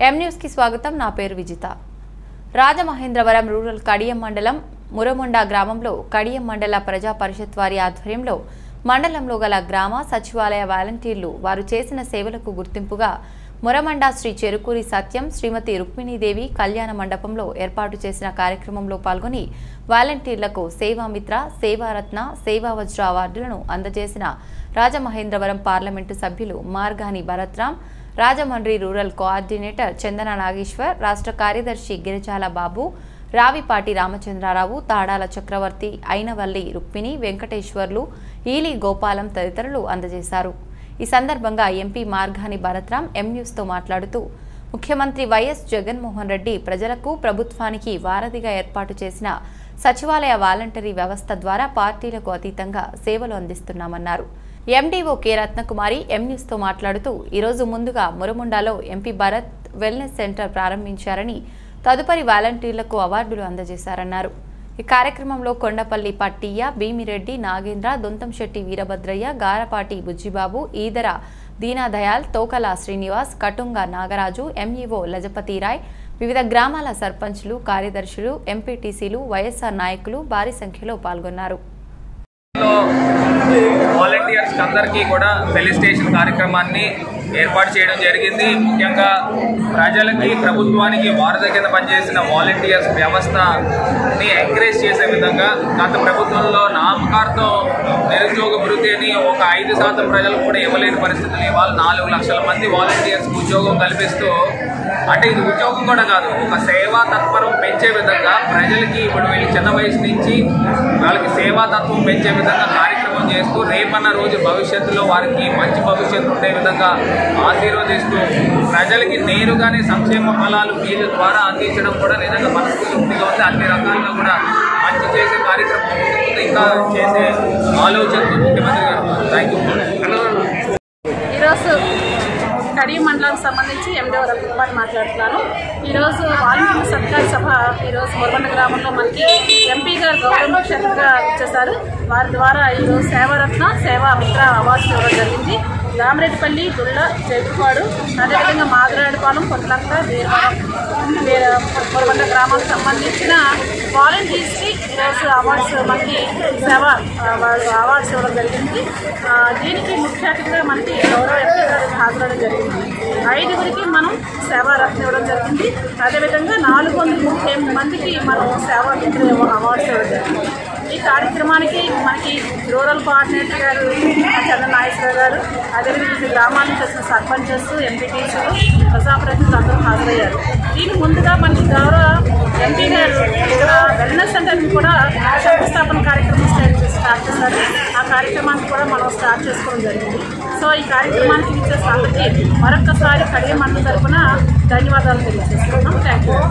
ఎం న్యూస్కి స్వాగతం నా పేరు విజిత రాజమహేంద్రవరం రూరల్ కడియం మండలం మురమొండ గ్రామంలో కడియం మండల ప్రజా పరిషత్ వారి ఆధ్వర్యంలో మండలంలో గల గ్రామ సచివాలయ వాలంటీర్లు వారు చేసిన సేవలకు గుర్తింపుగా మురమండ శ్రీ చెరుకూరి సత్యం శ్రీమతి రుక్మిణీదేవి కళ్యాణ మండపంలో ఏర్పాటు చేసిన కార్యక్రమంలో పాల్గొని వాలంటీర్లకు సేవామిత్ర సేవారత్న సేవా వజ్ర అవార్డులను అందజేసిన రాజమహేంద్రవరం పార్లమెంటు సభ్యులు మార్గాని భరత్రాం రాజమండ్రి రూరల్ కోఆర్డినేటర్ చందన నాగేశ్వర్ రాష్ట్ర కార్యదర్శి గిరిజాల బాబు రావిపాటి రామచంద్రారావు తాడాల చక్రవర్తి అయినవల్లి రుక్మిణి వెంకటేశ్వర్లు ఈలి గోపాలం తదితరులు అందజేశారు ఈ సందర్భంగా ఎంపీ మార్గాని భరత్రాం ఎం న్యూస్తో మాట్లాడుతూ ముఖ్యమంత్రి వైఎస్ జగన్మోహన్ రెడ్డి ప్రజలకు ప్రభుత్వానికి వారధిగా ఏర్పాటు చేసిన సచివాలయ వాలంటరీ వ్యవస్థ ద్వారా పార్టీలకు అతీతంగా సేవలు అందిస్తున్నామన్నారు ఎండీఓ కె రత్నకుమారి ఎం న్యూస్తో మాట్లాడుతూ ఈరోజు ముందుగా మురముండాలో ఎంపీ భరత్ వెల్నెస్ సెంటర్ ప్రారంభించారని తదుపరి వాలంటీర్లకు అవార్డులు అందజేశారన్నారు ఈ కార్యక్రమంలో కొండపల్లి పట్టియ్య భీమిరెడ్డి నాగేంద్ర దొంతంశెట్టి వీరభద్రయ్య గారపాటి బుజ్జిబాబు ఈదర దీనాదయాల్ తోకల శ్రీనివాస్ కటుంగ నాగరాజు ఎంఈఓ లజపతిరాయ్ వివిధ గ్రామాల సర్పంచ్లు కార్యదర్శులు ఎంపీటీసీలు వైఎస్ఆర్ నాయకులు భారీ సంఖ్యలో పాల్గొన్నారు వాలంటీర్స్ అందరికీ కూడా ఫెలిసిటేషన్ కార్యక్రమాన్ని ఏర్పాటు చేయడం జరిగింది ముఖ్యంగా ప్రజలకి ప్రభుత్వానికి వారధి కింద పనిచేసిన వాలంటీర్స్ వ్యవస్థని ఎంకరేజ్ చేసే విధంగా గత ప్రభుత్వంలో నామకార్థం నిరుద్యోగ భృతి అని ఒక ఐదు శాతం ప్రజలు కూడా ఇవ్వలేని పరిస్థితులు ఇవాళ నాలుగు లక్షల మంది వాలంటీర్స్ ఉద్యోగం కల్పిస్తూ అంటే ఇది ఉద్యోగం కూడా కాదు ఒక సేవా తత్పరం పెంచే విధంగా ప్రజలకి ఇప్పుడు వీళ్ళు చిన్న వయసు నుంచి వాళ్ళకి సేవా తత్వం పెంచే విధంగా కార్యక్రమం చేస్తూ రేపన్న రోజు భవిష్యత్తులో వారికి మంచి భవిష్యత్తు ఉండే విధంగా ఆశీర్వదిస్తూ ప్రజలకి నేరుగానే సంక్షేమ ఫలాలు వీళ్ళ ద్వారా అందించడం కూడా నిజంగా మనస్ఫూర్తిగా ఉంది అన్ని రకాలుగా కూడా మంచి చేసే కార్యక్రమం ముందు ముందు ఇంకా చేసే ఆలోచనతో ముఖ్యమంత్రి గారు థ్యాంక్ యూ ఈరోజు కడి మండలానికి సంబంధించి ఎండో రవికుమార్ మాట్లాడుతున్నాను ఈరోజు వాల్మీకి సత్కార సభ ఈరోజు మురబండ గ్రామంలో మనకి ఎంపీ గారు గౌరవ ముఖ్యంగా ఇచ్చేశారు వారి ద్వారా ఈరోజు సేవారత్న సేవా మిత్ర అవార్డ్స్ ఇవ్వడం జరిగింది రామరెడ్డిపల్లి దుళ్ళ జైపుపాడు అదేవిధంగా మాదిరాడిపాలెం కొట్లంక వీరవరం వీర మురబండ గ్రామాలకు సంబంధించిన వాలంటీర్స్కి ఈరోజు అవార్డ్స్ మనకి సేవ ఆ, వాళ్ళు అవార్డ్స్ ఇవ్వడం జరిగింది ఆ, దీనికి ముఖ్య అతిథిగా మనకి గౌరవ ఎంపీ గారు హాజరవడం జరిగింది ఐదుగురికి మనం సేవా రత్న ఇవ్వడం జరిగింది అదేవిధంగా నాలుగు వందల ముప్పై ఎనిమిది మందికి మనం సేవా మిత్ర అవార్డ్స్ ఇవ్వడం జరిగింది ఈ కార్యక్రమానికి మనకి రూరల్ కోఆర్డినేటర్ గారు చంద్ర నాగేశ్వర గారు అదేవిధంగా వివిధ గ్రామాల నుంచి వచ్చిన సర్పంచెస్ ఎంపీటీసీలు ప్రజాప్రతినిధులు అందరూ హాజరయ్యారు దీని ముందుగా మనకి గౌరవ ఎంపీ గారు ఇక్కడ వెల్నెస్ సెంటర్ని కూడా శంకుస్థాపన కార్యక్రమం స్టార్ట్ చేసి- స్టార్ట్ చేశారు ఆ కార్యక్రమాన్ని కూడా మనం స్టార్ట్ చేసుకోవడం జరిగింది సో ఈ కార్యక్రమానికి ఇచ్చే అందరికీ మరొక్కసారి కడియ మండలి తరఫున ధన్యవాదాలు తెలియజేస్తున్నాం థ్యాంక్ యూ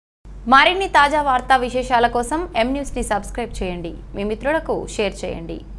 మరిన్ని తాజా వార్తా విశేషాల కోసం ఎం న్యూస్ని సబ్స్క్రైబ్ చేయండి మీ మిత్రులకు షేర్ చేయండి